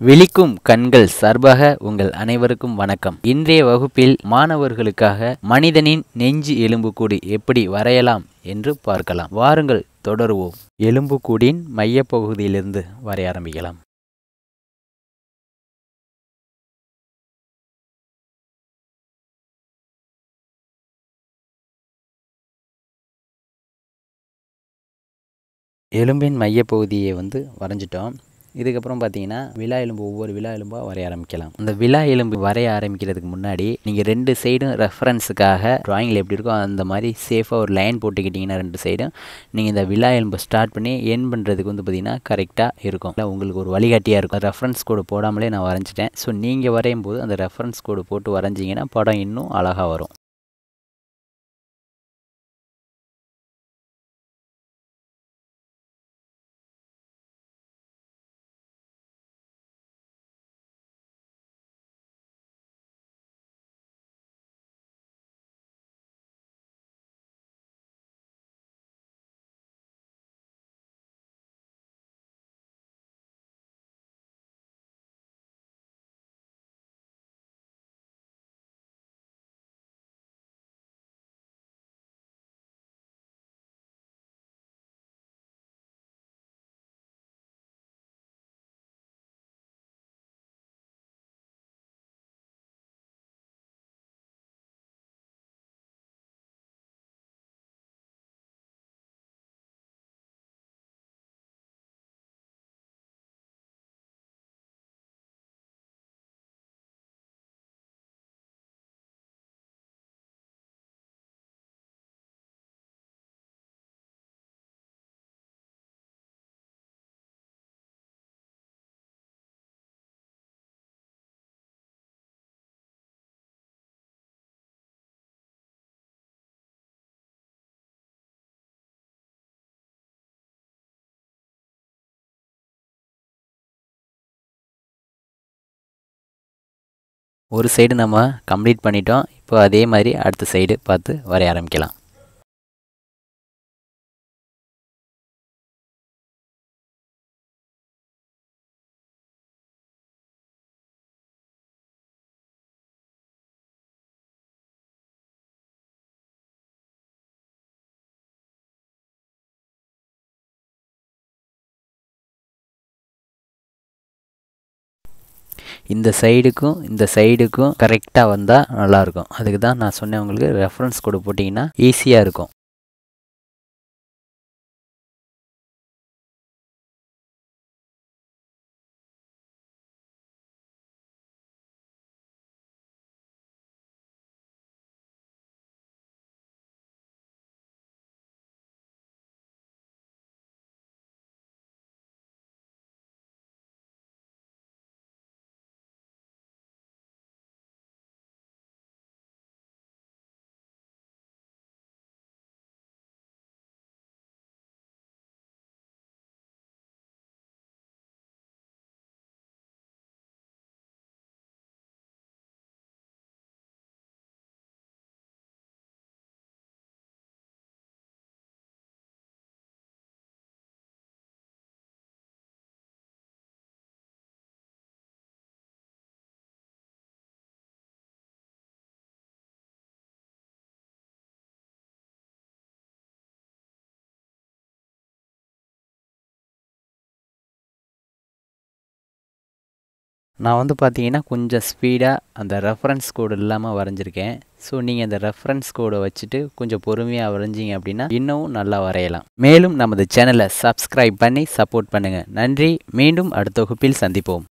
விழிக்கும் கண்கள் சார்பாக உங்கள் அனைவருக்கும் வணக்கம் இன்றைய வகுப்பில் மாணவர்களுக்காக மனிதனின் நெஞ்சு எலும்புக்கூடு எப்படி வரையலாம் என்று பார்க்கலாம் வாருங்கள் தொடருவோம் எலும்புக்கூடின் மையப்பகுதியிலிருந்து வரைய ஆரம்பிக்கலாம் எலும்பின் மையப்பகுதியை வந்து வரைஞ்சிட்டோம் இதுக்கப்புறம் பார்த்தீங்கன்னா விழா எலும்பு ஒவ்வொரு விழா எலும்பாக வரைய ஆரம்பிக்கலாம் அந்த விழா எலும்பு வரைய ஆரம்பிக்கிறதுக்கு முன்னாடி நீங்கள் ரெண்டு சைடும் ரெஃபரன்ஸுக்காக ட்ராயிங்கில் எப்படி இருக்கோ அந்த மாதிரி சேஃபாக ஒரு லைன் போட்டுக்கிட்டிங்கன்னா ரெண்டு சைடும் நீங்கள் இந்த விழா எலும்பை ஸ்டார்ட் பண்ணி என் பண்ணுறதுக்கு வந்து பார்த்தீங்கன்னா கரெக்டாக இருக்கும் இல்லை உங்களுக்கு ஒரு வழிகாட்டியாக இருக்கும் ரெஃபரன்ஸ் கோடு போடாமலே நான் வரைஞ்சிட்டேன் ஸோ நீங்கள் வரையும் போது அந்த ரெஃபரன்ஸ் கோடு போட்டு வரைஞ்சிங்கன்னா படம் இன்னும் அழகாக வரும் ஒரு சைடு நம்ம கம்ப்ளீட் பண்ணிட்டோம் இப்போ அதே மாதிரி அடுத்த சைடு பார்த்து வரைய ஆரம்பிக்கலாம் இந்த சைடுக்கும் இந்த சைடுக்கும் கரெக்டாக வந்தால் நல்லாயிருக்கும் அதுக்கு தான் நான் சொன்னேன் உங்களுக்கு ரெஃபரன்ஸ் கோடு போட்டிங்கன்னா ஈஸியாக இருக்கும் நான் வந்து பார்த்தீங்கன்னா கொஞ்சம் ஸ்பீடாக அந்த ரெஃபரன்ஸ் கோடு இல்லாமல் வரைஞ்சிருக்கேன் ஸோ நீங்கள் அந்த ரெஃபரன்ஸ் கோடை வச்சுட்டு கொஞ்சம் பொறுமையாக வரைஞ்சிங்க அப்படின்னா இன்னமும் நல்லா வரையலாம் மேலும் நமது சேனலை சப்ஸ்கிரைப் பண்ணி சப்போர்ட் பண்ணுங்கள் நன்றி மீண்டும் அடுத்த வகுப்பில் சந்திப்போம்